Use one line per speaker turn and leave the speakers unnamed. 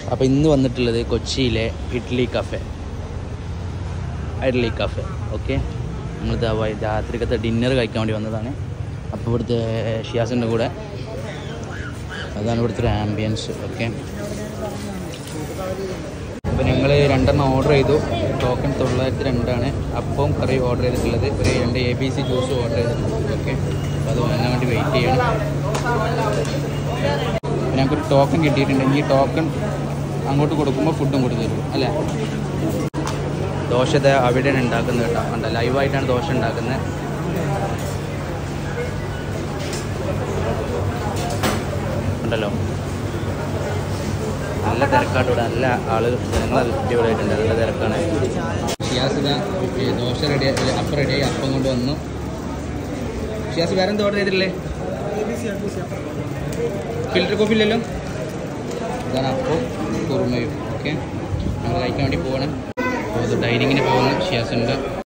അപ്പോൾ ഇന്ന് വന്നിട്ടുള്ളത് കൊച്ചിയിലെ idli cafe idli cafe okay നമ്മളിത് വൈ- രാത്രിക്കത്തെ ഡിന്നർ കഴിക്കാൻ വേണ്ടി വന്നതാണ് അപ്പോൾ ഇവിടുത്തെ ഷിയാസിൻ്റെ കൂടെ അതാണ് ഇവിടുത്തെ ഒരു ആംബിയൻസ് ഓക്കെ അപ്പോൾ ഞങ്ങൾ രണ്ടെണ്ണം ഓർഡർ ചെയ്തു ടോക്കൺ തൊള്ളായിരത്തി രണ്ടാണ് അപ്പം കറി ഓർഡർ ചെയ്തിട്ടുള്ളത് ഒരു രണ്ട് A B C juice order ചെയ്തിട്ടുണ്ട് ഓക്കെ അപ്പോൾ അത് വാങ്ങാൻ വേണ്ടി വെയിറ്റ് ചെയ്യണം അപ്പോൾ ഞങ്ങൾക്കൊരു ടോക്കൺ കിട്ടിയിട്ടുണ്ട് ഈ ടോക്കൺ അങ്ങോട്ട് കൊടുക്കുമ്പോൾ ഫുഡും കൊടുത്തു തരും അല്ലേ ദോശ ഇത് അവിടെയാണ് ഉണ്ടാക്കുന്നത് കേട്ടോ കണ്ട ലൈവായിട്ടാണ് ദോശ ഉണ്ടാക്കുന്നത് ഉണ്ടല്ലോ നല്ല തിരക്കാട്ട് ഇവിടെ നല്ല ആള് ജനങ്ങൾ അടിപൊളിയായിട്ടുണ്ട് നല്ല തിരക്കാണ് ഷിയാസ് ഇതാ ഈ ദോശ റെഡി അപ്പം റെഡിയായി അപ്പം കൊണ്ട് വന്നു ഷിയാസ് വേറെ എന്താ ഓർഡർ ചെയ്തിട്ടില്ലേ ഫിൽറ്റർ കോഫി ഇല്ലല്ലോ ഇതാണ് അപ്പോൾ കുറുമയും ഓക്കെ നമ്മൾ കഴിക്കാൻ വേണ്ടി പോകണം അപ്പോൾ ഇത് ഡൈനിങ്ങിന് പോകുന്ന ഷിയാസ് ഉണ്ട്